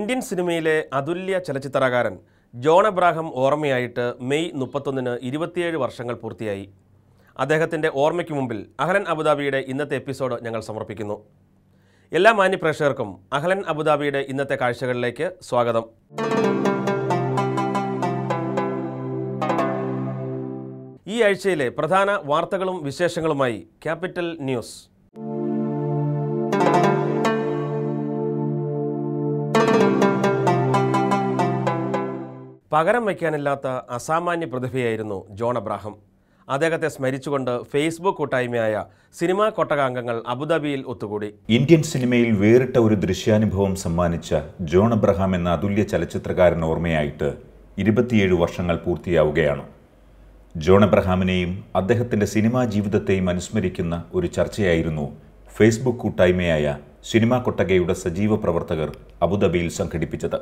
Indian സിനിമയിലെ അതുല്യ ചലച്ചിത്രകാരൻ ജോൺ എബ്രാഹം ഓർമ്മയായിട്ട് മെയ് മുപ്പത്തൊന്നിന് ഇരുപത്തിയേഴ് വർഷങ്ങൾ പൂർത്തിയായി അദ്ദേഹത്തിൻ്റെ ഓർമ്മയ്ക്ക് മുമ്പിൽ അഹ്ലൻ അബുദാബിയുടെ ഇന്നത്തെ എപ്പിസോഡ് ഞങ്ങൾ സമർപ്പിക്കുന്നു എല്ലാ മാന്യ പ്രേക്ഷകർക്കും അഹ്ലൻ അബുദാബിയുടെ ഇന്നത്തെ കാഴ്ചകളിലേക്ക് സ്വാഗതം ഈ ആഴ്ചയിലെ പ്രധാന വാർത്തകളും വിശേഷങ്ങളുമായി ക്യാപിറ്റൽ ന്യൂസ് പകരം വയ്ക്കാനില്ലാത്ത അസാമാന്യ പ്രതിഭയായിരുന്നു ജോൺ അബ്രാഹം അദ്ദേഹത്തെ സ്മരിച്ചുകൊണ്ട് ഫേസ്ബുക്ക് കൂട്ടായ്മയായ സിനിമാ കൊട്ടകാംഗങ്ങൾ അബുദാബിയിൽ ഒത്തുകൂടി ഇന്ത്യൻ സിനിമയിൽ വേറിട്ട ഒരു ദൃശ്യാനുഭവം സമ്മാനിച്ച ജോൺ അബ്രഹാം എന്ന അതുല്യ ചലച്ചിത്രകാരൻ ഓർമ്മയായിട്ട് ഇരുപത്തിയേഴ് വർഷങ്ങൾ പൂർത്തിയാവുകയാണ് ജോൺ അബ്രഹാമിനെയും അദ്ദേഹത്തിൻ്റെ സിനിമാ ജീവിതത്തെയും അനുസ്മരിക്കുന്ന ഒരു ചർച്ചയായിരുന്നു ഫേസ്ബുക്ക് കൂട്ടായ്മയായ സിനിമാ കൊട്ടകയുടെ സജീവ പ്രവർത്തകർ അബുദാബിയിൽ സംഘടിപ്പിച്ചത്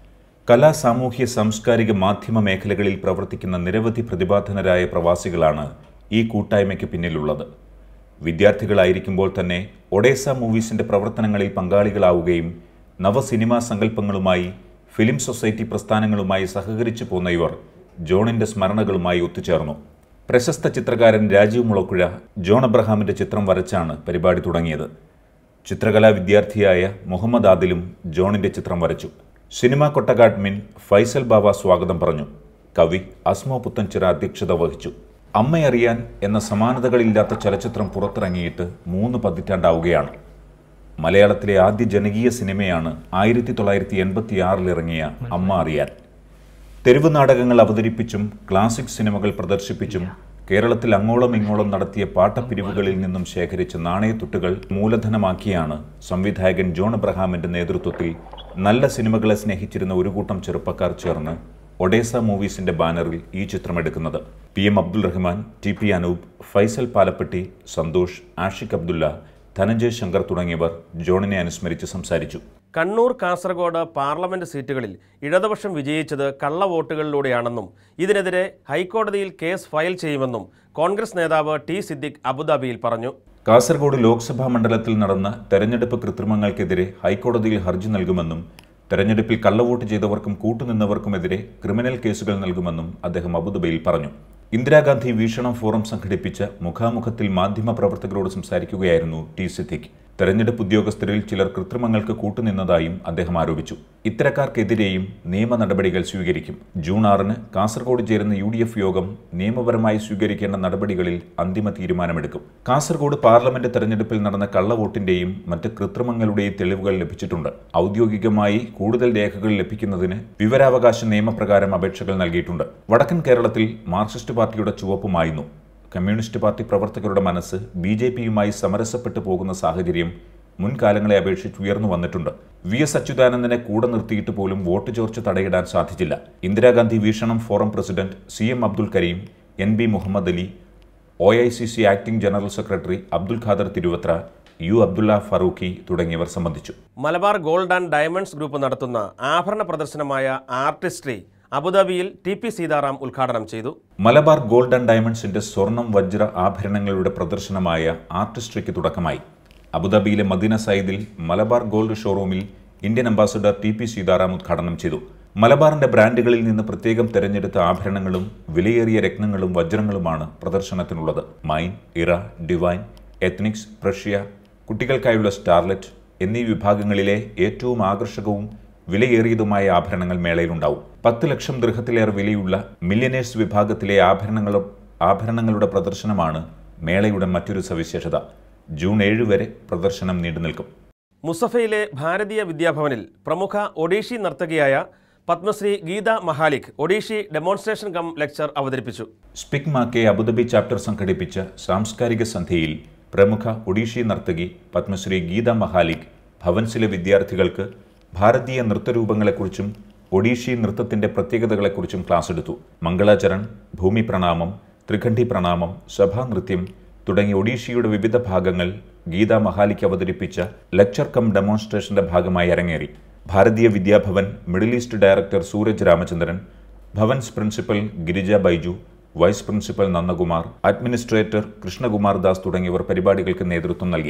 കലാ സാമൂഹ്യ സാംസ്കാരിക മാധ്യമ മേഖലകളിൽ പ്രവർത്തിക്കുന്ന നിരവധി പ്രതിഭാധനരായ പ്രവാസികളാണ് ഈ കൂട്ടായ്മയ്ക്ക് പിന്നിലുള്ളത് വിദ്യാർത്ഥികളായിരിക്കുമ്പോൾ തന്നെ ഒഡേസ മൂവീസിന്റെ പ്രവർത്തനങ്ങളിൽ പങ്കാളികളാവുകയും നവസിനിമാ സങ്കല്പങ്ങളുമായി ഫിലിം സൊസൈറ്റി പ്രസ്ഥാനങ്ങളുമായി സഹകരിച്ചു പോന്ന ഇവർ ജോണിന്റെ സ്മരണകളുമായി ഒത്തുചേർന്നു പ്രശസ്ത ചിത്രകാരൻ രാജീവ് മുളക്കുഴ ജോൺ അബ്രഹാമിന്റെ ചിത്രം വരച്ചാണ് പരിപാടി തുടങ്ങിയത് ചിത്രകലാ വിദ്യാർത്ഥിയായ മുഹമ്മദ് ആദിലും ജോണിന്റെ ചിത്രം വരച്ചു സിനിമാ കൊട്ടക അഡ്മിൻ ഫൈസൽ ബാവ സ്വാഗതം പറഞ്ഞു കവി അസ്മോ പുത്തൻചിറ അധ്യക്ഷത വഹിച്ചു അമ്മയറിയാൻ എന്ന സമാനതകളില്ലാത്ത ചലച്ചിത്രം പുറത്തിറങ്ങിയിട്ട് മൂന്ന് പതിറ്റാണ്ടാവുകയാണ് മലയാളത്തിലെ ആദ്യ ജനകീയ സിനിമയാണ് ആയിരത്തി തൊള്ളായിരത്തി എൺപത്തി ആറിൽ ഇറങ്ങിയ അമ്മ അറിയാൻ തെരുവ് നാടകങ്ങൾ അവതരിപ്പിച്ചും ക്ലാസിക് സിനിമകൾ പ്രദർശിപ്പിച്ചും കേരളത്തിൽ അങ്ങോളം ഇങ്ങോളം നടത്തിയ പാട്ടപ്പിരിവുകളിൽ നിന്നും ശേഖരിച്ച നാണയത്തുട്ടുകൾ മൂലധനമാക്കിയാണ് സംവിധായകൻ ജോൺ അബ്രഹാമിന്റെ നേതൃത്വത്തിൽ നല്ല സിനിമകളെ സ്നേഹിച്ചിരുന്ന ഒരു കൂട്ടം ചെറുപ്പക്കാർ ചേർന്ന് ഒഡേസ മൂവീസിന്റെ ബാനറിൽ ഈ ചിത്രമെടുക്കുന്നത് P M Abdul Rahman T P Anoop Faisal Palappetty Santhosh Ashiq Abdulla Dhananjay Shankar തുടങ്ങിയവർ ജോണിനെ അനുസ്മരിച്ച് സംസാരിച്ചു കണ്ണൂർ കാസർഗോഡ് പാർലമെന്റ് സീറ്റുകളിൽ ഇടതുപക്ഷം വിജയിച്ചത് കള്ളവോട്ടുകളിലൂടെയാണെന്നും ഇതിനെതിരെ ഹൈക്കോടതിയിൽ കേസ് ഫയൽ ചെയ്യുമെന്നും കോൺഗ്രസ് നേതാവ് ടി സിദ്ദിഖ് അബുദാബിയിൽ പറഞ്ഞു കാസർഗോഡ് ലോക്സഭാ മണ്ഡലത്തിൽ നടന്ന തെരഞ്ഞെടുപ്പ് കൃത്രിമങ്ങൾക്കെതിരെ ഹൈക്കോടതിയിൽ ഹർജി നൽകുമെന്നും തെരഞ്ഞെടുപ്പിൽ കള്ളവോട്ട് ചെയ്തവർക്കും കൂട്ടുനിന്നവർക്കുമെതിരെ ക്രിമിനൽ കേസുകൾ നൽകുമെന്നും അദ്ദേഹം അബുദാബിയിൽ പറഞ്ഞു ഇന്ദിരാഗാന്ധി വീക്ഷണം ഫോറം സംഘടിപ്പിച്ച മുഖാമുഖത്തിൽ മാധ്യമപ്രവർത്തകരോട് സംസാരിക്കുകയായിരുന്നു ടി സിദ്ദിഖ് തെരഞ്ഞെടുപ്പ് ഉദ്യോഗസ്ഥരിൽ ചിലർ കൃത്രിമങ്ങൾക്ക് കൂട്ടുനിന്നതായും അദ്ദേഹം ആരോപിച്ചു ഇത്തരക്കാർക്കെതിരെയും നിയമ നടപടികൾ സ്വീകരിക്കും ജൂൺ ആറിന് കാസർഗോഡ് ചേരുന്ന യു ഡി എഫ് യോഗം നിയമപരമായി സ്വീകരിക്കേണ്ട നടപടികളിൽ അന്തിമ തീരുമാനമെടുക്കും കാസർഗോഡ് പാർലമെന്റ് തെരഞ്ഞെടുപ്പിൽ നടന്ന കള്ളവോട്ടിന്റെയും മറ്റ് കൃത്രിമങ്ങളുടെയും തെളിവുകൾ ലഭിച്ചിട്ടുണ്ട് ഔദ്യോഗികമായി കൂടുതൽ രേഖകൾ ലഭിക്കുന്നതിന് വിവരാവകാശ നിയമപ്രകാരം അപേക്ഷകൾ നൽകിയിട്ടുണ്ട് വടക്കൻ കേരളത്തിൽ മാർക്സിസ്റ്റ് പാർട്ടിയുടെ ചുവപ്പുമായിരുന്നു കമ്മ്യൂണിസ്റ്റ് പാർട്ടി പ്രവർത്തകരുടെ മനസ്സ് ബി ജെ പിയുമായി സമരസപ്പെട്ടു പോകുന്ന സാഹചര്യം മുൻകാലങ്ങളെ അപേക്ഷിച്ച് ഉയർന്നു വന്നിട്ടുണ്ട് വി എസ് അച്യുതാനന്ദനെ കൂടെ നിർത്തിയിട്ട് പോലും വോട്ട് ചോർച്ച തടയിടാൻ സാധിച്ചില്ല Indira Gandhi Veekshanam forum president C M Abdul Kareem N B Muhammad Ali O I C C acting general secretary Abdul Khader Thiruvathra U Abdulla Farooqui തുടങ്ങിയവർ സംബന്ധിച്ചു Malabar gold and diamonds group നടത്തുന്ന ആഭരണ പ്രദർശനമായ ആർട്ടിസ്ട്രി അബുദാബിയിൽ ടി പി സീതാറാം ഉദ്ഘാടനം ചെയ്തു മലബാർ ഗോൾഡ് ആൻഡ് ഡയമണ്ട്സിന്റെ സ്വർണം വജ്ര ആഭരണങ്ങളുടെ പ്രദർശനമായ ആർട്ടിസ്ട്രിക്ക് തുടക്കമായി അബുദാബിയിലെ മദീന സയ്യിദിൽ മലബാർ ഗോൾഡ് ഷോറൂമിൽ Indian ambassador T P Seetharam ഉദ്ഘാടനം ചെയ്തു മലബാറിന്റെ ബ്രാൻഡുകളിൽ നിന്ന് പ്രത്യേകം തെരഞ്ഞെടുത്ത ആഭരണങ്ങളും വിലയേറിയ രത്നങ്ങളും വജ്രങ്ങളുമാണ് പ്രദർശനത്തിനുള്ളത് Mine Era Divine Ethnix Precia കുട്ടികൾക്കായുള്ള സ്റ്റാർലെറ്റ് എന്നീ വിഭാഗങ്ങളിലെ ഏറ്റവും ആകർഷകവും വിലയേറിയതുമായ ആഭരണങ്ങൾ മേളയിലുണ്ടാവും പത്ത് ലക്ഷം ദൃഹത്തിലേറെ വിലയുള്ള മില്യനേഴ്സ് വിഭാഗത്തിലെ ആഭരണങ്ങളും ആഭരണങ്ങളുടെ പ്രദർശനമാണ് മേളയുടെ മറ്റൊരു സവിശേഷത ജൂൺ ഏഴ് വരെ പ്രദർശനം നീണ്ടുനിൽക്കും മുസഫയിലെ ഭാരതീയ വിദ്യാഭവനിൽ പ്രമുഖ ഒഡീഷി നർത്തകിയായ Padmashree Geeta Mahalik Odissi demonstration cum lecture അവതരിപ്പിച്ചു സ്പിക് മാക്കെ അബുദാബി ചാപ്റ്റർ സംഘടിപ്പിച്ച സാംസ്കാരിക സന്ധ്യയിൽ പ്രമുഖ ഒഡീഷി നർത്തകി പത്മശ്രീ ഗീത മഹാലിക് ഭവൻസിലെ വിദ്യാർത്ഥികൾക്ക് ഭാരതീയ നൃത്തരൂപങ്ങളെക്കുറിച്ചും ഒഡീഷി നൃത്തത്തിന്റെ പ്രത്യേകതകളെക്കുറിച്ചും ക്ലാസ് എടുത്തു മംഗളാചരൺ ഭൂമി പ്രണാമം ത്രിഖണ്ഡി പ്രണാമം സഭാനൃത്യം തുടങ്ങിയ ഒഡീഷയുടെ വിവിധ ഭാഗങ്ങൾ ഗീത മഹാലിക്ക് അവതരിപ്പിച്ച ലെക്ചർ കം ഡെമോൺസ്ട്രേഷന്റെ ഭാഗമായി അരങ്ങേറി Bharatiya Vidyabhavan Middle East director Sooraj Ramachandran Bhavans principal Girija Baiju vice principal Nandakumar administrator Krishnakumar Das തുടങ്ങിയവർ പരിപാടികൾക്ക് നേതൃത്വം നൽകി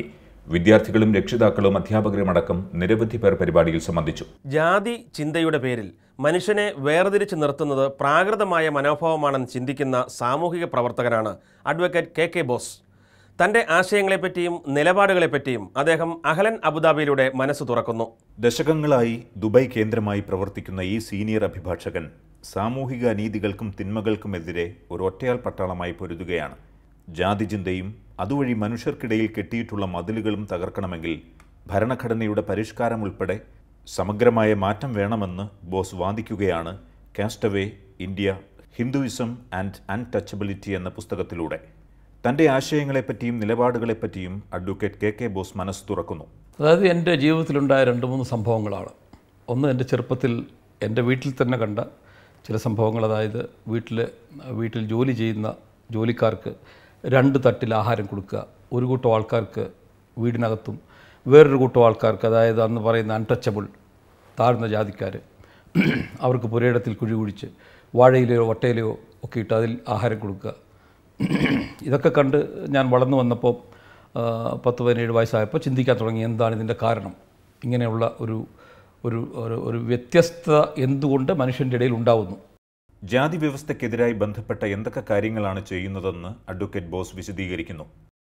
വിദ്യാർത്ഥികളും രക്ഷിതാക്കളും അധ്യാപകരുമടക്കം നിരവധി പേർ പരിപാടിയിൽ സംബന്ധിച്ചു ജാതി ചിന്തയുടെ പേരിൽ മനുഷ്യനെ വേർതിരിച്ച് നിർത്തുന്നത് പ്രാകൃതമായ മനോഭാവമാണെന്ന് ചിന്തിക്കുന്ന സാമൂഹിക പ്രവർത്തകനാണ് അഡ്വക്കേറ്റ് കെ കെ ബോസ് തൻ്റെ ആശയങ്ങളെപ്പറ്റിയും നിലപാടുകളെപ്പറ്റിയും അദ്ദേഹം അഹലൻ അബുദാബിയിലൂടെ മനസ്സ് തുറക്കുന്നു ദശകങ്ങളായി ദുബായ് കേന്ദ്രമായി പ്രവർത്തിക്കുന്ന ഈ സീനിയർ അഭിഭാഷകൻ സാമൂഹിക അനീതികൾക്കും തിന്മകൾക്കുമെതിരെ ഒരു ഒറ്റയാൾ പട്ടാളമായി പൊരുതുകയാണ് ജാതിചിന്തയും അതുവഴി മനുഷ്യർക്കിടയിൽ കെട്ടിയിട്ടുള്ള മതിലുകളും തകർക്കണമെങ്കിൽ ഭരണഘടനയുടെ പരിഷ്കാരം ഉൾപ്പെടെ സമഗ്രമായ മാറ്റം വേണമെന്ന് ബോസ് വാദിക്കുകയാണ് castaway India Hinduism and untouchability എന്ന പുസ്തകത്തിലൂടെ തൻ്റെ ആശയങ്ങളെപ്പറ്റിയും നിലപാടുകളെപ്പറ്റിയും അഡ്വക്കേറ്റ് കെ കെ ബോസ് മനസ്സ് തുറക്കുന്നു അതായത് എൻ്റെ ജീവിതത്തിലുണ്ടായ രണ്ട് മൂന്ന് സംഭവങ്ങളാണ് ഒന്ന് എൻ്റെ ചെറുപ്പത്തിൽ എൻ്റെ വീട്ടിൽ തന്നെ കണ്ട ചില സംഭവങ്ങൾ അതായത് വീട്ടിൽ വീട്ടിൽ ജോലി ചെയ്യുന്ന ജോലിക്കാർക്ക് രണ്ട് തട്ടിൽ ആഹാരം കൊടുക്കുക ഒരു കൂട്ടം ആൾക്കാർക്ക് വീടിനകത്തും വേറൊരു കൂട്ടം ആൾക്കാർക്ക് അതായത് അന്ന് പറയുന്ന അൺടച്ചബിൾ താഴ്ന്ന ജാതിക്കാർ അവർക്ക് പുരയിടത്തിൽ കുഴി കുഴിച്ച് വാഴയിലയോ വട്ടയിലയോ ഒക്കെ ഇട്ട് അതിൽ ആഹാരം കൊടുക്കുക ഇതൊക്കെ കണ്ട് ഞാൻ വളർന്നു വന്നപ്പോൾ ആ, പത്ത് പതിനേഴ് വയസ്സായപ്പോൾ ചിന്തിക്കാൻ തുടങ്ങി എന്താണ് ഇതിൻ്റെ കാരണം ഇങ്ങനെയുള്ള ഒരു ഒരു ഒരു- ഒരു വ്യത്യസ്തത എന്തുകൊണ്ട് മനുഷ്യൻ്റെ ഇടയിൽ ഉണ്ടാവുന്നു ജാതി വ്യവസ്ഥയ്ക്കെതിരായി ബന്ധപ്പെട്ട എന്തൊക്കെ കാര്യങ്ങളാണ് ചെയ്യുന്നതെന്ന് അഡ്വക്കേറ്റ് ബോസ് വിശദീകരിക്കുന്നു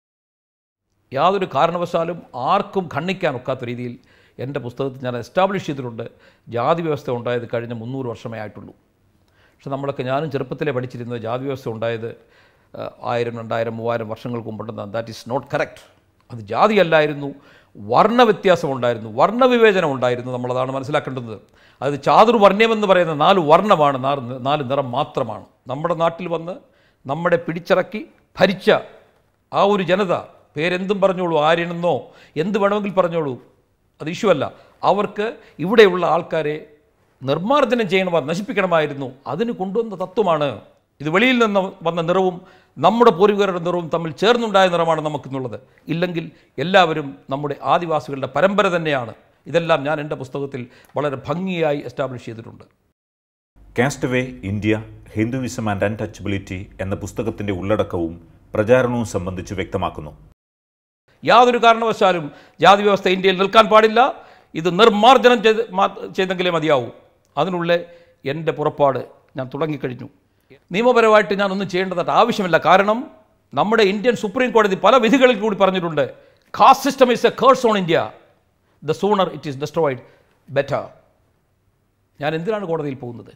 യാതൊരു കാരണവശാലും ആർക്കും ഖണ്ഡിക്കാൻ ഒക്കാത്ത രീതിയിൽ എൻ്റെ പുസ്തകത്തിൽ ഞാൻ എസ്റ്റാബ്ലിഷ് ചെയ്തിട്ടുണ്ട് ജാതി വ്യവസ്ഥ ഉണ്ടായത് കഴിഞ്ഞ മുന്നൂറ് വർഷമേ ആയിട്ടുള്ളൂ പക്ഷെ നമ്മളൊക്കെ ഞാനും ചെറുപ്പത്തിലെ പഠിച്ചിരുന്നത് ജാതി വ്യവസ്ഥ ഉണ്ടായത് ആ, ആയിരം രണ്ടായിരം മൂവായിരം വർഷങ്ങൾക്ക് മുമ്പുണ്ടെന്നാണ് ദാറ്റ് ഈസ് നോട്ട് കറക്റ്റ് അത് ജാതിയല്ലായിരുന്നു വർണ്ണവ്യത്യാസം ഉണ്ടായിരുന്നു വർണ്ണവിവേചനം ഉണ്ടായിരുന്നു നമ്മളതാണ് മനസ്സിലാക്കേണ്ടത് അത് ചാതുർവർണ്ണ്യമെന്ന് പറയുന്ന നാല് വർണ്ണമാണ് നാല് നാല് നിറം മാത്രമാണ് നമ്മുടെ നാട്ടിൽ വന്ന് നമ്മളെ പിടിച്ചിറക്കി ഭരിച്ച ആ ഒരു ജനത പേരെന്തും പറഞ്ഞോളൂ ആര്യനെന്നോ എന്ത് വേണമെങ്കിൽ പറഞ്ഞോളൂ അത് ഇഷ്യൂ അല്ല അവർക്ക് ഇവിടെയുള്ള ആൾക്കാരെ നിർമ്മാർജ്ജനം ചെയ്യണമാ നശിപ്പിക്കണമായിരുന്നു അതിന് കൊണ്ടുവന്ന തത്വമാണ് ഇത് വെളിയിൽ നിന്ന് വന്ന നിറവും നമ്മുടെ പൂർവികരുടെ നിറവും തമ്മിൽ ചേർന്നുണ്ടായ നിറമാണ് നമുക്കിന്നുള്ളത് ഇല്ലെങ്കിൽ എല്ലാവരും നമ്മുടെ ആദിവാസികളുടെ പരമ്പര തന്നെയാണ് ഇതെല്ലാം ഞാൻ എൻ്റെ പുസ്തകത്തിൽ വളരെ ഭംഗിയായി എസ്റ്റാബ്ലിഷ് ചെയ്തിട്ടുണ്ട് castaway India Hinduism and untouchability എന്ന പുസ്തകത്തിന്റെ ഉള്ളടക്കവും പ്രചാരണവും സംബന്ധിച്ച് വ്യക്തമാക്കുന്നു യാതൊരു കാരണവശാലും ജാതി വ്യവസ്ഥ ഇന്ത്യയിൽ നിൽക്കാൻ പാടില്ല ഇത് നിർമ്മാർജ്ജനം ചെയ്ത് മാ- ചെയ്തെങ്കിലേ മതിയാവൂ അതിനുള്ള എൻ്റെ പുറപ്പാട് ഞാൻ തുടങ്ങിക്കഴിഞ്ഞു നിയമപരമായിട്ട് ഞാൻ ഒന്നും ചെയ്യേണ്ടതായിട്ട് ആവശ്യമില്ല കാരണം നമ്മുടെ ഇന്ത്യൻ സുപ്രീം കോടതി പല വിധികളിൽ കൂടി പറഞ്ഞിട്ടുണ്ട് caste system is a curse on India the sooner it is destroyed better ഞാൻ എന്തിനാണ് കോടതിയിൽ പോകുന്നത്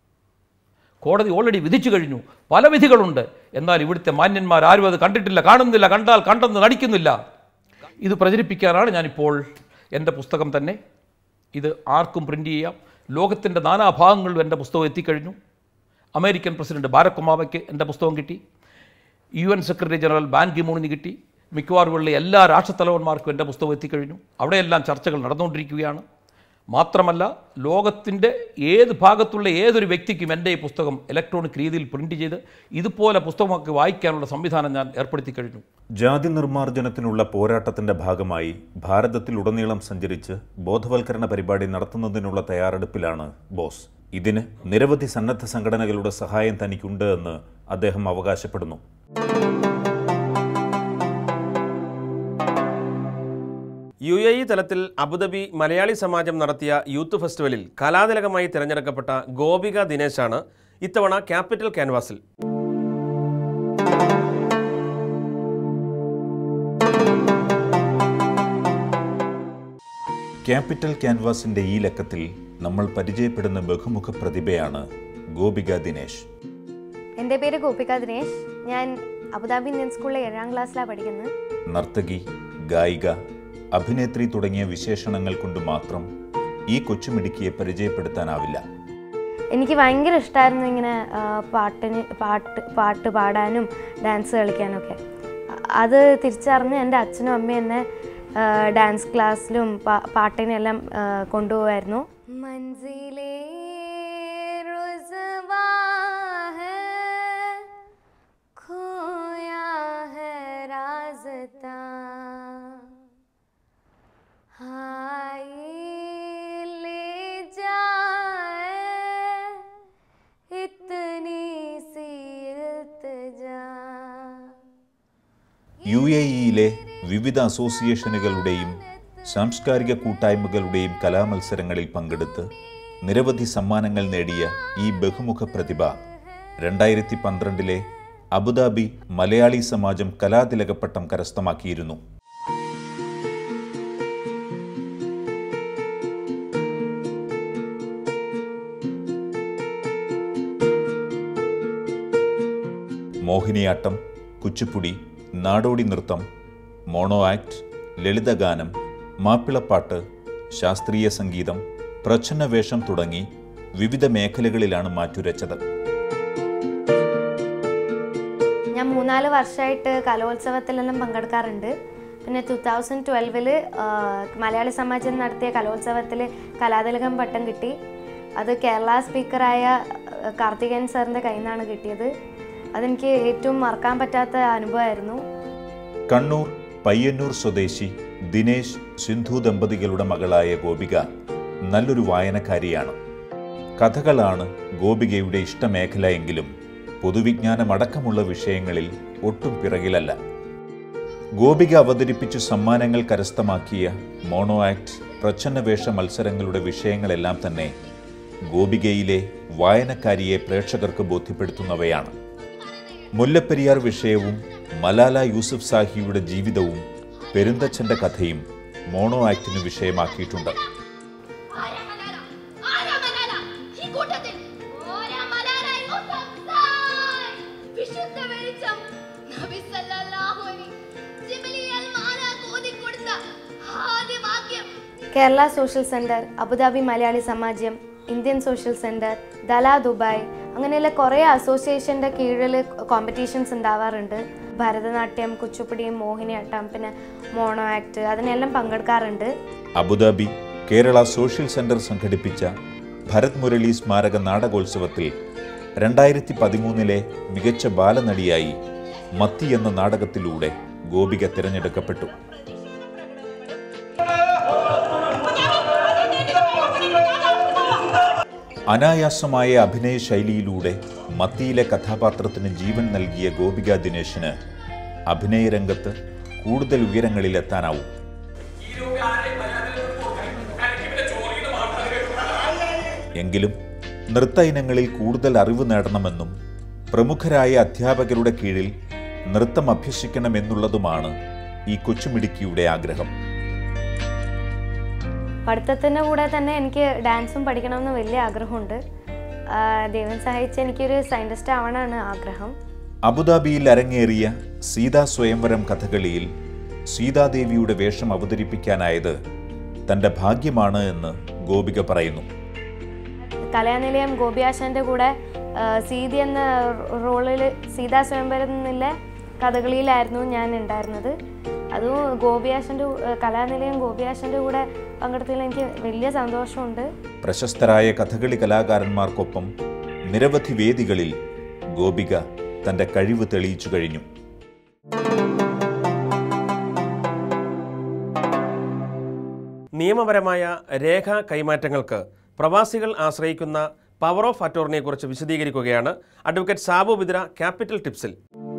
കോടതി ഓൾറെഡി വിധിച്ചു കഴിഞ്ഞു പല വിധികളുണ്ട് എന്നാൽ ഇവിടുത്തെ മാന്യന്മാർ ആരും അത് കണ്ടിട്ടില്ല കാണുന്നില്ല കണ്ടാൽ കണ്ടെന്ന് നടിക്കുന്നില്ല ഇത് പ്രചരിപ്പിക്കാനാണ് ഞാനിപ്പോൾ എൻ്റെ പുസ്തകം തന്നെ ഇത് ആർക്കും പ്രിൻ്റ് ചെയ്യാം ലോകത്തിൻ്റെ നാനാഭാഗങ്ങളിലും എൻ്റെ പുസ്തകം എത്തിക്കഴിഞ്ഞു അമേരിക്കൻ പ്രസിഡന്റ് ബാരക് ഒബാമയ്ക്ക് എൻ്റെ പുസ്തകം കിട്ടി U N secretary general Ban കിമൂണിന് കിട്ടി മിക്കവാറുമുള്ള എല്ലാ രാഷ്ട്രത്തലവന്മാർക്കും എൻ്റെ പുസ്തകം എത്തിക്കഴിഞ്ഞു അവിടെയെല്ലാം ചർച്ചകൾ നടന്നുകൊണ്ടിരിക്കുകയാണ് മാത്രമല്ല ലോകത്തിൻ്റെ ഏത് ഭാഗത്തുള്ള ഏതൊരു വ്യക്തിക്കും എൻ്റെ ഈ പുസ്തകം ഇലക്ട്രോണിക് രീതിയിൽ പ്രിൻ്റ് ചെയ്ത് ഇതുപോലെ പുസ്തകമൊക്കെ വായിക്കാനുള്ള സംവിധാനം ഞാൻ ഏർപ്പെടുത്തി കഴിഞ്ഞു ജാതി നിർമ്മാർജ്ജനത്തിനുള്ള പോരാട്ടത്തിന്റെ ഭാഗമായി ഭാരതത്തിലുടനീളം സഞ്ചരിച്ച് ബോധവൽക്കരണ പരിപാടി നടത്തുന്നതിനുള്ള തയ്യാറെടുപ്പിലാണ് ബോസ് ഇതിന് നിരവധി സന്നദ്ധ സംഘടനകളുടെ സഹായം തനിക്കുണ്ട് എന്ന് അദ്ദേഹം അവകാശപ്പെടുന്നു യു എ ഇ തലത്തിൽ അബുദാബി മലയാളി സമാജം നടത്തിയ യൂത്ത് ഫെസ്റ്റിവലിൽ കലാതിലകമായി തിരഞ്ഞെടുക്കപ്പെട്ട ഗോപിക ദിനേശാണ് ഇത്തവണ ക്യാപിറ്റൽ ക്യാൻവാസിൽ ക്യാപിറ്റൽ ക്യാൻവാസിന്റെ ഈ ലക്കത്തിൽ നമ്മൾ പരിചയപ്പെടുന്ന ബഹുമുഖ പ്രതിഭയാണ് ഗോപിക ദിനേശ് എൻ്റെ പേര് ഗോപിക ദിനേശ് ഞാൻ അബുദാബി ഇന്ത്യൻ സ്കൂളിലെ ഏഴാം ക്ലാസ്സിലാണ് പഠിക്കുന്നത് നർത്തകി ഗായിക അഭിനേത്രി തുടങ്ങിയ വിശേഷണങ്ങൾ കൊണ്ട് മാത്രം ഈ കൊച്ചുമിടുക്കിയെ പരിചയപ്പെടുത്താനാവില്ല എനിക്ക് ഭയങ്കര ഇഷ്ടമായിരുന്നു ഇങ്ങനെ ആ, പാട്ടിന് പാട്ട് പാട്ട് പാടാനും ഡാൻസ് കളിക്കാനും ഒക്കെ അ- അത് തിരിച്ചറിഞ്ഞ് എൻ്റെ അച്ഛനും അമ്മയും എന്നെ ആ, ഡാൻസ് ക്ലാസ്സിലും പാ- പാട്ടിനെല്ലാം ആ, കൊണ്ടുപോകായിരുന്നു മൻസിലേ റുസ്വാ ഹൈ, खोया है रास्ता हाय ले जाए इतनी सी इल्तिजा യു എ ഇയിലെ വിവിധ അസോസിയേഷനുകളുടെയും സാംസ്കാരിക കൂട്ടായ്മകളുടെയും കലാമത്സരങ്ങളിൽ പങ്കെടുത്ത് നിരവധി സമ്മാനങ്ങൾ നേടിയ ഈ ബഹുമുഖ പ്രതിഭ രണ്ടായിരത്തി പന്ത്രണ്ടിലെ അബുദാബി മലയാളി സമാജം കലാതിലകപ്പട്ടം കരസ്ഥമാക്കിയിരുന്നു മോഹിനിയാട്ടം കുച്ചിപ്പുടി നാടോടി നൃത്തം മോണോ ആക്ട് ലളിതഗാനം മാപ്പിളപ്പാട്ട് ശാസ്ത്രീയ സംഗീതം പ്രച്ഛന്ന വേഷം തുടങ്ങി വിവിധ മേഖലകളിലാണ് മാറ്റുരച്ചത് ഞാൻ മൂന്നാല് വർഷമായിട്ട് കലോത്സവത്തിലെല്ലാം പങ്കെടുക്കാറുണ്ട് പിന്നെ ടു തൗസൻഡ് ട്വൽവിൽ മലയാളി സമാജം നടത്തിയ കലോത്സവത്തിൽ കലാതിലകം പട്ടം കിട്ടി അത് കേരള സ്പീക്കറായ ആ, കാർത്തികേയൻ സാറിൻ്റെ കയ്യിൽ നിന്നാണ് കിട്ടിയത് അതെനിക്ക് ഏറ്റവും മറക്കാൻ പറ്റാത്ത അനുഭവമായിരുന്നു കണ്ണൂർ പയ്യന്നൂർ സ്വദേശി ദിനേശ് സിന്ധു ദമ്പതികളുടെ മകളായ ഗോപിക നല്ലൊരു വായനക്കാരിയാണ് കഥകളാണ് ഗോപികയുടെ ഇഷ്ടമേഖല എങ്കിലും പൊതുവിജ്ഞാനമടക്കമുള്ള വിഷയങ്ങളിൽ ഒട്ടും പിറകിലല്ല ഗോപിക അവതരിപ്പിച്ചു സമ്മാനങ്ങൾ കരസ്ഥമാക്കിയ മോണോ ആക്ട് പ്രച്ഛന്നവേഷ മത്സരങ്ങളുടെ വിഷയങ്ങളെല്ലാം തന്നെ ഗോപികയിലെ വായനക്കാരിയെ പ്രേക്ഷകർക്ക് ബോധ്യപ്പെടുത്തുന്നവയാണ് മുല്ലപ്പെരിയാർ വിഷയവും മലാല യൂസുഫ് സാഹിയുടെ ജീവിതവും പെരുന്തച്ഛന്റെ കഥയും മോണോ ആക്ടിനു വിഷയമാക്കിയിട്ടുണ്ട് ആരാ മലാല? ആരാ മലാല? ഈ കൂട്ടത്തിൽ ഓരാ മലാല യൂസഫ് സായ്. വിശുദ്ധ വെളിച്ചം നബി സല്ലല്ലാഹു അലൈഹി ജിബ്രീൽ മാലാഖ ഓതിക്കൊടുത്ത ആദ്യ വാക്യം Kerala social centre Abu Dhabi Malayali Samajam Indian social centre Dala Dubai അങ്ങനെയുള്ള കുറേ അസോസിയേഷൻ്റെ കീഴിൽ കോമ്പറ്റീഷൻസ് ഉണ്ടാവാറുണ്ട് ഭരതനാട്യം കുച്ചിപ്പുടി മോഹിനിയാട്ടം പിന്നെ മോണോ ആക്ട് അതിനെല്ലാം പങ്കെടുക്കാറുണ്ട് അബുദാബി കേരള സോഷ്യൽ സെന്റർ സംഘടിപ്പിച്ച ഭരത് മുരളി സ്മാരക നാടകോത്സവത്തിൽ രണ്ടായിരത്തി പതിമൂന്നിലെ മികച്ച ബാലനടിയായി മത്തി എന്ന നാടകത്തിലൂടെ ഗോപിക തിരഞ്ഞെടുക്കപ്പെട്ടു അനായാസമായ അഭിനയ ശൈലിയിലൂടെ മത്തിയിലെ കഥാപാത്രത്തിന് ജീവൻ നൽകിയ ഗോപിക ദിനേശിന് അഭിനയരംഗത്ത് കൂടുതൽ ഉയരങ്ങളിലെത്താനാവും എങ്കിലും നൃത്ത ഇനങ്ങളിൽ കൂടുതൽ അറിവ് നേടണമെന്നും പ്രമുഖരായ അധ്യാപകരുടെ കീഴിൽ നൃത്തം അഭ്യസിക്കണമെന്നുള്ളതുമാണ് ഈ കൊച്ചുമിടുക്കിയുടെ ആഗ്രഹം പഠിത്തത്തിൻ്റെ കൂടെ തന്നെ എനിക്ക് ഡാൻസും പഠിക്കണമെന്ന് വലിയ ആഗ്രഹമുണ്ട് ആ, ദൈവം സഹായിച്ച് എനിക്കൊരു സയൻറ്റിസ്റ്റ് ആവണമെന്നാണ് ആഗ്രഹം അബുദാബിയിൽ അരങ്ങേറിയ സീതാ സ്വയംവരം കഥകളിയിൽ സീതാദേവിയുടെ വേഷം അവതരിപ്പിക്കാനായത് തന്റെ ഭാഗ്യമാണ് എന്ന് ഗോപിക പറയുന്നു കലാനിലയം ഗോപിയാശാൻ്റെ കൂടെ ആ, സീതി എന്ന റോളിൽ സീതാ സ്വയംവരം എന്നുള്ള കഥകളിയിലായിരുന്നു ഞാൻ ഉണ്ടായിരുന്നത് അതും ഗോപിയാശൻ്റെ കലാനിലയം ഗോപിയാശൻ്റെ കൂടെ പങ്കെടുത്തതിൽ എനിക്ക് വലിയ സന്തോഷമുണ്ട് പ്രശസ്തരായ കഥകളി കലാകാരന്മാർക്കൊപ്പം നിരവധി വേദികളിൽ ഗോപിക തന്റെ കഴിവ് തെളിയിച്ചു കഴിഞ്ഞു നിയമപരമായ രേഖ കൈമാറ്റങ്ങൾക്ക് പ്രവാസികൾ ആശ്രയിക്കുന്ന പവർ ഓഫ് അറ്റോർണിയെക്കുറിച്ച് വിശദീകരിക്കുകയാണ് അഡ്വക്കേറ്റ് സാബു ബിദ്ര ക്യാപിറ്റൽ ടിപ്സിൽ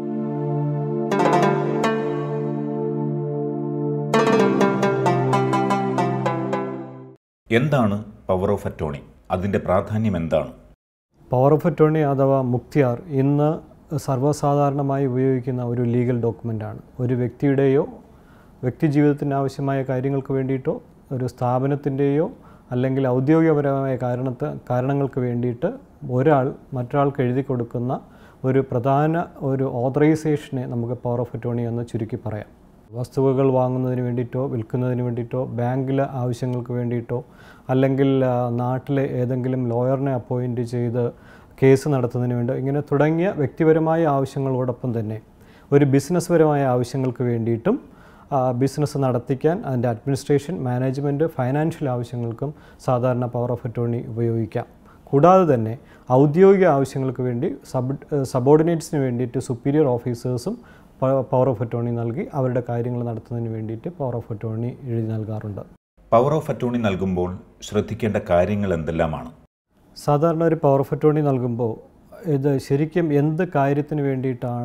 എന്താണ് പവർ ഓഫ് അറ്റോണി അതിന്റെ പ്രാധാന്യം എന്താണ് പവർ ഓഫ് അറ്റോർണി അഥവാ മുക്തിയാർ ഇന്ന് സർവ്വസാധാരണമായി ഉപയോഗിക്കുന്ന ഒരു ലീഗൽ ഡോക്യുമെൻ്റാണ് ഒരു വ്യക്തിയുടെയോ വ്യക്തി ജീവിതത്തിന് ആവശ്യമായ കാര്യങ്ങൾക്ക് വേണ്ടിയിട്ടോ ഒരു സ്ഥാപനത്തിൻ്റെയോ അല്ലെങ്കിൽ ഔദ്യോഗികപരമായ കാരണത്ത് കാരണങ്ങൾക്ക് വേണ്ടിയിട്ട് ഒരാൾ മറ്റൊരാൾക്ക് എഴുതി കൊടുക്കുന്ന ഒരു പ്രധാന ഒരു ഓതറൈസേഷനെ നമുക്ക് പവർ ഓഫ് അറ്റോർണി എന്ന് ചുരുക്കി പറയാം വസ്തുവകൾ വാങ്ങുന്നതിന് വേണ്ടിയിട്ടോ വിൽക്കുന്നതിന് വേണ്ടിയിട്ടോ ബാങ്കിലെ ആവശ്യങ്ങൾക്ക് വേണ്ടിയിട്ടോ അല്ലെങ്കിൽ ആ, നാട്ടിലെ ഏതെങ്കിലും ലോയറിനെ അപ്പോയിൻറ്റ് ചെയ്ത് കേസ് നടത്തുന്നതിന് വേണ്ടി ഇങ്ങനെ തുടങ്ങിയ വ്യക്തിപരമായ ആവശ്യങ്ങളോടൊപ്പം തന്നെ ഒരു ബിസിനസ് പരമായ ആവശ്യങ്ങൾക്ക് വേണ്ടിയിട്ടും ബിസിനസ് നടത്തിക്കാൻ അതിൻ്റെ അഡ്മിനിസ്ട്രേഷൻ മാനേജ്മെൻറ്റ് ഫൈനാൻഷ്യൽ ആവശ്യങ്ങൾക്കും സാധാരണ പവർ ഓഫ് അറ്റോർണി ഉപയോഗിക്കാം കൂടാതെ തന്നെ ഔദ്യോഗിക ആവശ്യങ്ങൾക്ക് വേണ്ടി സബ് സബോർഡിനേറ്റ്സിന് വേണ്ടിയിട്ട് സുപ്പീരിയർ ഓഫീസേഴ്സും പവർ ഓഫ് അറ്റോർണി നൽകി അവരുടെ കാര്യങ്ങൾ നടത്തുന്നതിന് വേണ്ടിയിട്ട് പവർ ഓഫ് അറ്റോർണി എഴുതി നൽകാറുണ്ട് പവർ ഓഫ് അറ്റോണി നൽകുമ്പോൾ ശ്രദ്ധിക്കേണ്ട കാര്യങ്ങൾ എന്തെല്ലാമാണ് സാധാരണ ഒരു പവർ ഓഫ് അറ്റോർണി നൽകുമ്പോൾ ഇത് ശരിക്കും എന്ത് കാര്യത്തിന് വേണ്ടിയിട്ടാണ്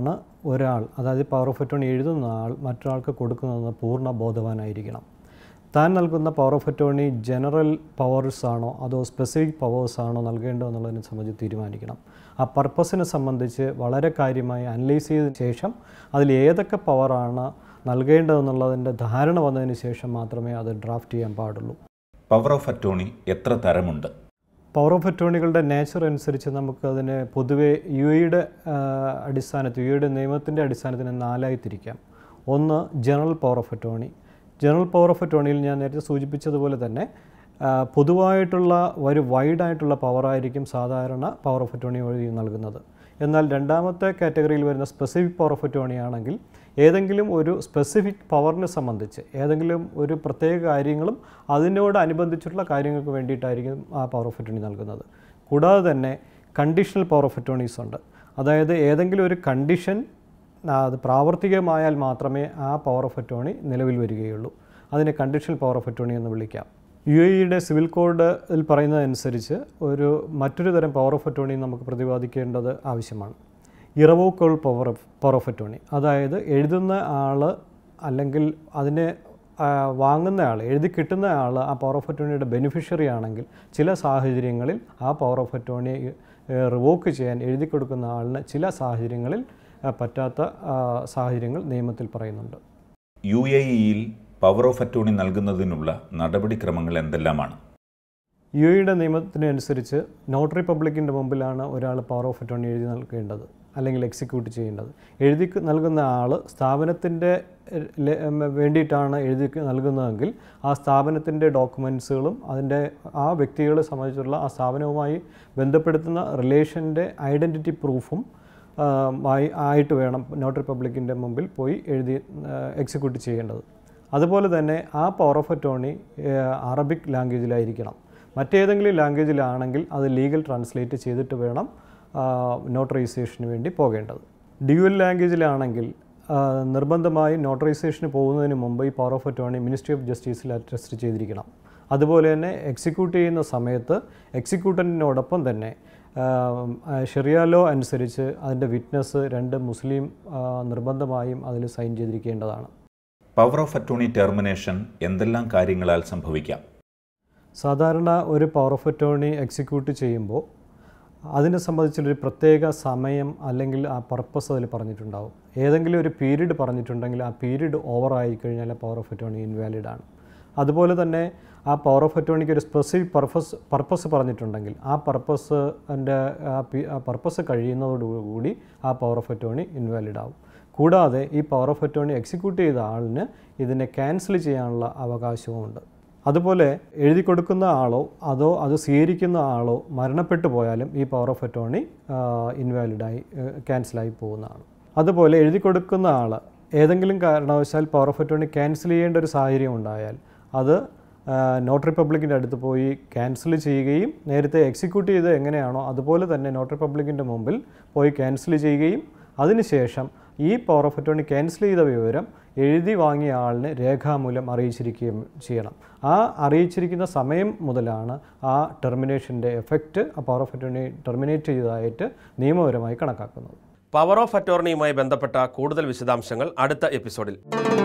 ഒരാൾ അതായത് പവർ ഓഫ് അറ്റോണി എഴുതുന്ന ആൾ മറ്റൊരാൾക്ക് കൊടുക്കുന്നതെന്ന് പൂർണ്ണ ബോധവാനായിരിക്കണം താൻ നൽകുന്ന power of attorney general powers ആണോ അതോ സ്പെസിഫിക് പവേഴ്സ് ആണോ നൽകേണ്ടതെന്നുള്ളതിനെ സംബന്ധിച്ച് തീരുമാനിക്കണം ആ പർപ്പസിനെ സംബന്ധിച്ച് വളരെ കാര്യമായി അനലൈസ് ചെയ്തതിന് ശേഷം അതിൽ ഏതൊക്കെ പവറാണ് നൽകേണ്ടതെന്നുള്ളതിൻ്റെ ധാരണ വന്നതിന് ശേഷം മാത്രമേ അത് ഡ്രാഫ്റ്റ് ചെയ്യാൻ പാടുള്ളൂ പവർ ഓഫ് അറ്റോണി എത്ര തരമുണ്ട് പവർ ഓഫ് അറ്റോണികളുടെ നേച്ചർ അനുസരിച്ച് നമുക്ക് അതിനെ പൊതുവെ യു എയുടെ അടിസ്ഥാനത്തിൽ യു എയുടെ നിയമത്തിൻ്റെ അടിസ്ഥാനത്തിന് നാലായി തിരിക്കാം ഒന്ന് general power of attorney general power of അറ്റോണിയിൽ ഞാൻ നേരത്തെ സൂചിപ്പിച്ചതുപോലെ തന്നെ ആ, പൊതുവായിട്ടുള്ള ഒരു വൈഡായിട്ടുള്ള പവറായിരിക്കും സാധാരണ പവർ ഓഫ് അറ്റോണി വഴി നൽകുന്നത് എന്നാൽ രണ്ടാമത്തെ കാറ്റഗറിയിൽ വരുന്ന സ്പെസിഫിക് പവർ ഓഫ് അറ്റോണി ആണെങ്കിൽ ഏതെങ്കിലും ഒരു സ്പെസിഫിക് പവറിനെ സംബന്ധിച്ച് ഏതെങ്കിലും ഒരു പ്രത്യേക കാര്യങ്ങളും അതിനോട് അനുബന്ധിച്ചിട്ടുള്ള കാര്യങ്ങൾക്ക് വേണ്ടിയിട്ടായിരിക്കും ആ പവർ ഓഫ് അറ്റോണി നൽകുന്നത് കൂടാതെ തന്നെ കണ്ടീഷണൽ പവർ ഓഫ് അറ്റോണീസ് ഉണ്ട് അതായത് ഏതെങ്കിലും ഒരു കണ്ടീഷൻ അത് പ്രാവർത്തികമായാൽ മാത്രമേ ആ പവർ ഓഫ് അറ്റോണി നിലവിൽ വരികയുള്ളൂ അതിനെ കണ്ടീഷണൽ പവർ ഓഫ് അറ്റോണി എന്ന് വിളിക്കാം യു എയുടെ സിവിൽ കോഡിൽ പറയുന്നതനുസരിച്ച് ഒരു മറ്റൊരു തരം പവർ ഓഫ് അറ്റോണി നമുക്ക് പ്രതിപാദിക്കേണ്ടത് ആവശ്യമാണ് irrevocable power of power of attorney അതായത് എഴുതുന്ന ആൾ അല്ലെങ്കിൽ അതിനെ ആ, വാങ്ങുന്ന ആൾ എഴുതി കിട്ടുന്ന ആൾ ആ പവർ ഓഫ് അറ്റോണിയുടെ ബെനിഫിഷ്യറി ആണെങ്കിൽ ചില സാഹചര്യങ്ങളിൽ ആ പവർ ഓഫ് അറ്റോണി റിവോക്ക് ചെയ്യാൻ എഴുതി കൊടുക്കുന്ന ആളിന് ചില സാഹചര്യങ്ങളിൽ ആ, പറ്റാത്ത ആ, സാഹചര്യങ്ങൾ നിയമത്തിൽ പറയുന്നുണ്ട് യു എ ഇയിൽ പവർ ഓഫ് അറ്റോണി നൽകുന്നതിനുള്ള നടപടിക്രമങ്ങൾ എന്തെല്ലാമാണ് യു എയുടെ നിയമത്തിനനുസരിച്ച് നോട്ടറി പബ്ലിക്കിൻ്റെ മുമ്പിലാണ് ഒരാൾ പവർ ഓഫ് അറ്റോണി എഴുതി നൽകേണ്ടത് അല്ലെങ്കിൽ എക്സിക്യൂട്ട് ചെയ്യേണ്ടത് എഴുതി ക- നൽകുന്ന ആൾ സ്ഥാപനത്തിൻ്റെ എഹ്, ലെ- ഉം, വേണ്ടിയിട്ടാണ് എഴുതി ക- നൽകുന്നതെങ്കിൽ ആ സ്ഥാപനത്തിൻ്റെ ഡോക്യുമെൻസുകളും അതിൻ്റെ ആ വ്യക്തികളെ സംബന്ധിച്ചുള്ള ആ സ്ഥാപനവുമായി ബന്ധപ്പെടുത്തുന്ന റിലേഷൻ്റെ ഐഡൻറ്റിറ്റി പ്രൂഫും ആ, ആയി ആയിട്ട് വേണം നോട്ടറി പബ്ലിക്കിൻ്റെ മുമ്പിൽ പോയി എഴുതി എക്സിക്യൂട്ട് ചെയ്യേണ്ടത് അതുപോലെ തന്നെ ആ പവർ ഓഫ് അറ്റോണി അറബിക് ലാംഗ്വേജിലായിരിക്കണം മറ്റേതെങ്കിലും ലാംഗ്വേജിലാണെങ്കിൽ അത് ലീഗൽ ട്രാൻസ്ലേറ്റ് ചെയ്തിട്ട് വേണം നോട്ടറൈസേഷന് വേണ്ടി പോകേണ്ടത് ഡ്യുവൽ ലാംഗ്വേജിലാണെങ്കിൽ ആ, നിർബന്ധമായും നോട്ടറൈസേഷന് പോകുന്നതിന് മുമ്പ് ഈ power of attorney ministry of ജസ്റ്റിസിൽ അറ്റസ്റ്റ് ചെയ്തിരിക്കണം അതുപോലെ തന്നെ എക്സിക്യൂട്ട് ചെയ്യുന്ന സമയത്ത് എക്സിക്യൂട്ടൻറ്റിനോടൊപ്പം തന്നെ ഷെറിയ ലോ അനുസരിച്ച് അതിൻ്റെ വിറ്റ്നസ് രണ്ട് മുസ്ലിം ആ, നിർബന്ധമായും അതിൽ സൈൻ ചെയ്തിരിക്കേണ്ടതാണ് പവർ ഓഫ് അറ്റോണി ടെർമിനേഷൻ എന്തെല്ലാം കാര്യങ്ങളാൽ സംഭവിക്കാം സാധാരണ ഒരു പവർ ഓഫ് അറ്റോണി എക്സിക്യൂട്ട് ചെയ്യുമ്പോൾ അതിനെ സംബന്ധിച്ചുള്ളൊരു പ്രത്യേക സമയം അല്ലെങ്കിൽ ആ പർപ്പസ് അതിൽ പറഞ്ഞിട്ടുണ്ടാവും ഏതെങ്കിലും ഒരു പീരീഡ് പറഞ്ഞിട്ടുണ്ടെങ്കിൽ ആ പീരീഡ് ഓവറായി കഴിഞ്ഞാൽ ആ പവർ ഓഫ് അറ്റോണി ഇൻവാലിഡ് ആണ് അതുപോലെ തന്നെ ആ പവർ ഓഫ് അറ്റോണിക്ക് ഒരു സ്പെസിഫിക് പർപ്പസ് പർപ്പസ് പറഞ്ഞിട്ടുണ്ടെങ്കിൽ ആ പർപ്പസ് എൻ്റെ ആ പി- ആ പർപ്പസ് കഴിയുന്നതോടുകൂടി ആ പവർ ഓഫ് അറ്റോണി ഇൻവാലിഡ് ആവും കൂടാതെ ഈ പവർ ഓഫ് അറ്റോണി എക്സിക്യൂട്ട് ചെയ്ത ആളിന് ഇതിനെ ക്യാൻസൽ ചെയ്യാനുള്ള അവകാശവുമുണ്ട് അതുപോലെ എഴുതി കൊടുക്കുന്ന ആളോ അതോ അത് സ്വീകരിക്കുന്ന ആളോ മരണപ്പെട്ടു പോയാലും ഈ പവർ ഓഫ് അറ്റോണി ഇൻവാലിഡായി ക്യാൻസലായി പോകുന്നതാണ് അതുപോലെ എഴുതി കൊടുക്കുന്ന ആൾ ഏതെങ്കിലും കാരണവശാൽ പവർ ഓഫ് അറ്റോണി ക്യാൻസൽ ചെയ്യേണ്ട ഒരു സാഹചര്യം ഉണ്ടായാൽ അത് നോട്ടറി പബ്ലിക്കിൻ്റെ അടുത്ത് പോയി ക്യാൻസൽ ചെയ്യുകയും നേരത്തെ എക്സിക്യൂട്ട് ചെയ്ത് എങ്ങനെയാണോ അതുപോലെ തന്നെ നോട്ടറി പബ്ലിക്കിൻ്റെ മുമ്പിൽ പോയി ക്യാൻസൽ ചെയ്യുകയും അതിനുശേഷം ഈ പവർ ഓഫ് അറ്റോണി ക്യാൻസൽ ചെയ്ത വിവരം എഴുതി വാങ്ങിയ ആളിന് രേഖാമൂലം അറിയിച്ചിരിക്കുകയും ചെയ്യണം ആ അറിയിച്ചിരിക്കുന്ന സമയം മുതലാണ് ആ ടെർമിനേഷൻ്റെ എഫക്റ്റ് ആ പവർ ഓഫ് അറ്റോണി ടെർമിനേറ്റ് ചെയ്തതായിട്ട് നിയമപരമായി കണക്കാക്കുന്നത് പവർ ഓഫ് അറ്റോർണിയുമായി ബന്ധപ്പെട്ട കൂടുതൽ വിശദാംശങ്ങൾ അടുത്ത എപ്പിസോഡിൽ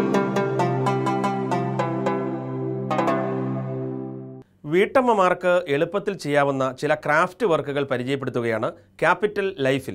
വീട്ടമ്മമാർക്ക് എളുപ്പത്തിൽ ചെയ്യാവുന്ന ചില ക്രാഫ്റ്റ് വർക്കുകൾ പരിചയപ്പെടുത്തുകയാണ് ക്യാപിറ്റൽ ലൈഫിൽ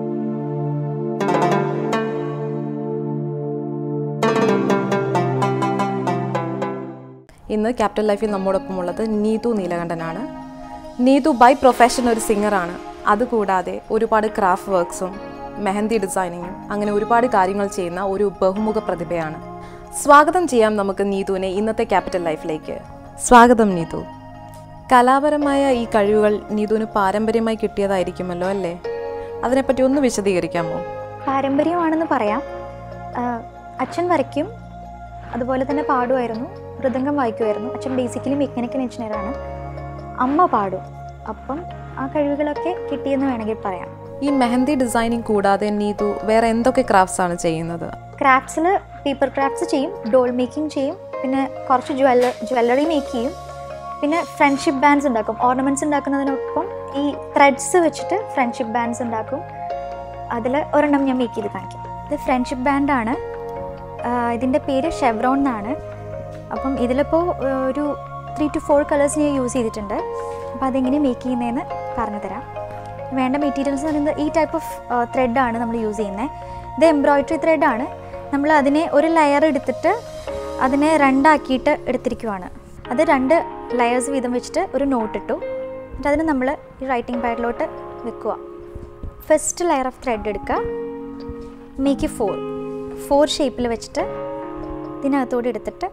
ഇന്ന് ക്യാപിറ്റൽ ലൈഫിൽ നമ്മോടൊപ്പമുള്ളത് നീതു നീലകണ്ഠനാണ് നീതു ബൈ പ്രൊഫഷൻ ഒരു സിംഗറാണ് അതുകൂടാതെ ഒരുപാട് ക്രാഫ്റ്റ് വർക്ക്സും മെഹന്തി ഡിസൈനിങ്ങും അങ്ങനെ ഒരുപാട് കാര്യങ്ങൾ ചെയ്യുന്ന ഒരു ബഹുമുഖ പ്രതിഭയാണ് സ്വാഗതം ചെയ്യാം നമുക്ക് നീതുവിനെ ഇന്നത്തെ ക്യാപിറ്റൽ ലൈഫിലേക്ക് സ്വാഗതം നീതു കലാപരമായ ഈ കഴിവുകൾ നീതുവിന് പാരമ്പര്യമായി കിട്ടിയതായിരിക്കുമല്ലോ അല്ലേ അതിനെപ്പറ്റി ഒന്ന് വിശദീകരിക്കാമോ പാരമ്പര്യമാണെന്ന് പറയാം ആഹ് അച്ഛൻ വരയ്ക്കും അതുപോലെ തന്നെ പാടുമായിരുന്നു മൃദംഗം വായിക്കുമായിരുന്നു അച്ഛൻ ബേസിക്കലി മെക്കാനിക്കൽ എഞ്ചിനീയറാണ് അമ്മ പാടും അപ്പം ആ കഴിവുകളൊക്കെ കിട്ടിയെന്ന് വേണമെങ്കിൽ പറയാം ഈ മെഹന്തി ഡിസൈനിങ് കൂടാതെ നീതു വേറെ എന്തൊക്കെ ക്രാഫ്റ്റ്സ് ആണ് ചെയ്യുന്നത് ക്രാഫ്റ്റ്സിൽ പേപ്പർ ക്രാഫ്റ്റ്സ് ചെയ്യും ഡോൾ മേക്കിംഗ് ചെയ്യും പിന്നെ കുറച്ച് ജ്വല്ല ജ്വല്ലറി മേക്ക് ചെയ്യും പിന്നെ ഫ്രണ്ട്ഷിപ്പ് ബാൻഡ്സ് ഉണ്ടാക്കും ഓർണമെന്റ്സ് ഉണ്ടാക്കുന്നതിനൊപ്പം ഈ ത്രെഡ്സ് വെച്ചിട്ട് ഫ്രണ്ട്ഷിപ്പ് ബാൻഡ്സ് ഉണ്ടാക്കും അതിൽ ഒരെണ്ണം ഞാൻ മേക്ക് ചെയ്ത് കാണിക്കാം ഇത് ഫ്രണ്ട്ഷിപ്പ് ബാൻഡാണ് ഇതിൻ്റെ പേര് ഷെവ്രോൺ എന്നാണ് അപ്പം ഇതിലിപ്പോൾ ഒരു ത്രീ ടു ഫോർ കളേഴ്സ് ഞാൻ യൂസ് ചെയ്തിട്ടുണ്ട് അപ്പോൾ അതെങ്ങനെ മേക്ക് ചെയ്യുന്നതെന്ന് പറഞ്ഞു തരാം വേണ്ട മെറ്റീരിയൽസ് എന്ന് പറയുന്നത് ഈ ടൈപ്പ് ഓഫ് ത്രെഡാണ് നമ്മൾ യൂസ് ചെയ്യുന്നത് ഇത് എംബ്രോയ്ഡറി ത്രെഡാണ് നമ്മൾ അതിനെ ഒരു ലെയർ എടുത്തിട്ട് അതിനെ രണ്ടാക്കിയിട്ട് എടുത്തിരിക്കുവാണ് അത് രണ്ട് ലെയേഴ്സ് വീതം വെച്ചിട്ട് ഒരു നോട്ട് ഇട്ടു എന്നിട്ട് അതിന് നമ്മൾ ഈ റൈറ്റിംഗ് പാഡിലോട്ട് വെക്കുക ഫസ്റ്റ് ലെയർ ഓഫ് ത്രെഡ് എടുക്കുക മേക്ക് ഫോർ ഫോർ ഷേപ്പിൽ വെച്ചിട്ട് ഇതിനകത്തോടെ എടുത്തിട്ട്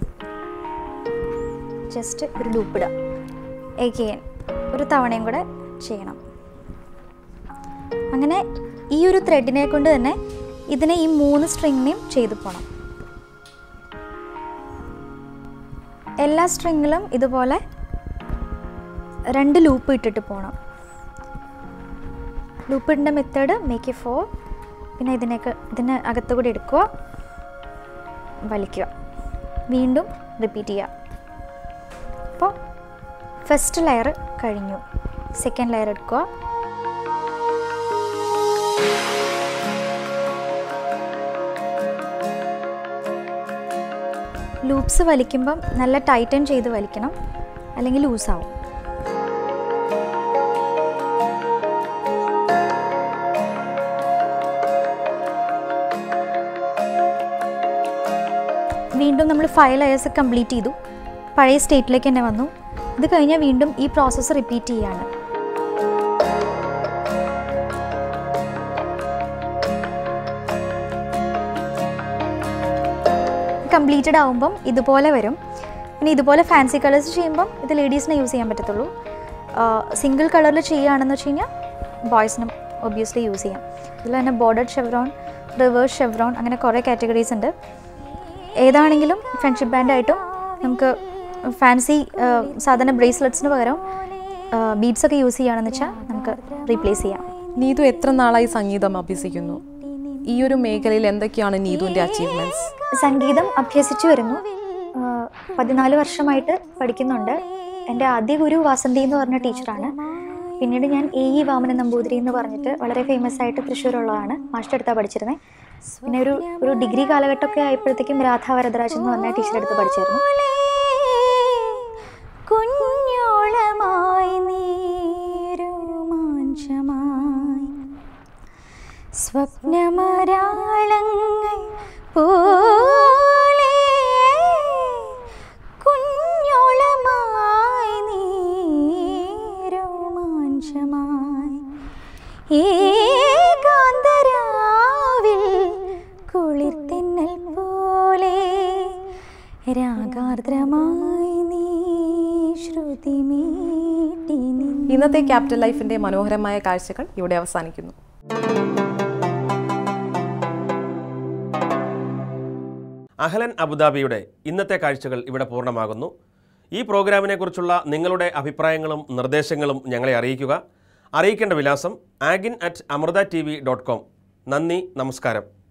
ജസ്റ്റ് ഒരു ലൂപ്പ് ഇടുക എഗെയിൻ ഒരു തവണയും കൂടെ ചെയ്യണം അങ്ങനെ ഈ ഒരു ത്രെഡിനെ കൊണ്ട് തന്നെ ഇതിനെ ഈ മൂന്ന് സ്ട്രിങ്ങിനെയും ചെയ്തു പോകണം എല്ലാ സ്ട്രിങ്ങിലും ഇതുപോലെ രണ്ട് ലൂപ്പ് ഇട്ടിട്ട് പോകണം ലൂപ്പിൻ്റെ മെത്തേഡ് മേക്ക് എ ഫോർ പിന്നെ ഇതിനേക്ക് ഇതിന് അകത്തുകൂടി എടുക്കുക വലിക്കുക വീണ്ടും റിപ്പീറ്റ് ചെയ്യുക അപ്പോൾ ഫസ്റ്റ് ലെയർ കഴിഞ്ഞു സെക്കൻഡ് ലെയർ എടുക്കുക ലൂപ്സ് വലിക്കുമ്പം നല്ല ടൈറ്റൻ ചെയ്ത് വലിക്കണം അല്ലെങ്കിൽ ലൂസാവും വീണ്ടും നമ്മൾ ഫൈവ് ലെയേഴ്സ് കംപ്ലീറ്റ് ചെയ്തു പഴയ സ്റ്റേറ്റിലേക്ക് തന്നെ വന്നു ഇത് കഴിഞ്ഞാൽ വീണ്ടും ഈ പ്രോസസ്സ് റിപ്പീറ്റ് ചെയ്യാണ് കംപ്ലീറ്റഡ് ആവുമ്പം ഇതുപോലെ വരും പിന്നെ ഇതുപോലെ ഫാൻസി കളേഴ്സ് ചെയ്യുമ്പം ഇത് ലേഡീസിനെ യൂസ് ചെയ്യാൻ പറ്റത്തുള്ളൂ സിംഗിൾ കളറിൽ ചെയ്യുകയാണെന്ന് വെച്ച് കഴിഞ്ഞാൽ ബോയ്സിനും ഒബ്വിയസ്ലി യൂസ് ചെയ്യാം ഇതിൽ തന്നെ ബോർഡഡ് ഷെവ്രോൺ റിവേഴ്സ് ഷെവ്രോൺ അങ്ങനെ കുറേ കാറ്റഗറീസ് ഉണ്ട് ഏതാണെങ്കിലും ഫ്രണ്ട്ഷിപ്പ് ബാൻഡായിട്ടും നമുക്ക് ഫാൻസി സാധാരണ ബ്രേസ്ലെറ്റ്സിന് പകരം ബീഡ്സ് ഒക്കെ യൂസ് ചെയ്യുകയാണെന്ന് വെച്ചാൽ നമുക്ക് റീപ്ലേസ് ചെയ്യാം നീതു എത്ര നാളായി സംഗീതം അഭ്യസിക്കുന്നു ഈ ഒരു മേഖലയിൽ എന്തൊക്കെയാണ് നീതുവിൻ്റെ അച്ചീവ്മെൻറ്റ്സ് സംഗീതം അഭ്യസിച്ചു വരുന്നു ആ, പതിനാല് വർഷമായിട്ട് പഠിക്കുന്നുണ്ട് എൻ്റെ ആദ്യ ഗുരു വാസന്തി എന്ന് പറഞ്ഞ ടീച്ചറാണ് പിന്നീട് ഞാൻ എ ഇ വാമന നമ്പൂതിരി എന്ന് പറഞ്ഞിട്ട് വളരെ ഫേമസ് ആയിട്ട് തൃശ്ശൂരുള്ളതാണ് മാസ്റ്റർ അടുത്താണ് പഠിച്ചിരുന്നത് പിന്നെ ഒരു ഒരു ഡിഗ്രി കാലഘട്ടമൊക്കെ ആയപ്പോഴത്തേക്കും രാധ വരദരാജൻ എന്ന് പറഞ്ഞ ടീച്ചറെ അടുത്ത് പഠിച്ചിരുന്നു കുഞ്ഞോളമായി നീരോമാഞ്ചമായി സ്വപ്നമരാളങ്ങൾ പോലെ കുഞ്ഞോളമായി നീരോമാഞ്ചമായി ഏകാന്തരാവിൽ കുളിർത്തിന്നൽ പോലെ രാഗാർദ്രമായി നീ ശ്രുതി മീട്ടി നിൻ ഇന്നത്തെ ക്യാപിറ്റൽ ലൈഫിൻ്റെ മനോഹരമായ കാഴ്ചകൾ ഇവിടെ അവസാനിക്കുന്നു അഹലൻ അബുദാബിയുടെ ഇന്നത്തെ കാഴ്ചകൾ ഇവിടെ പൂർണ്ണമാകുന്നു ഈ പ്രോഗ്രാമിനെക്കുറിച്ചുള്ള നിങ്ങളുടെ അഭിപ്രായങ്ങളും നിർദ്ദേശങ്ങളും ഞങ്ങളെ അറിയിക്കുക അറിയിക്കേണ്ട വിലാസം ആഗിൻ at Amrita T V dot com നന്ദി നമസ്കാരം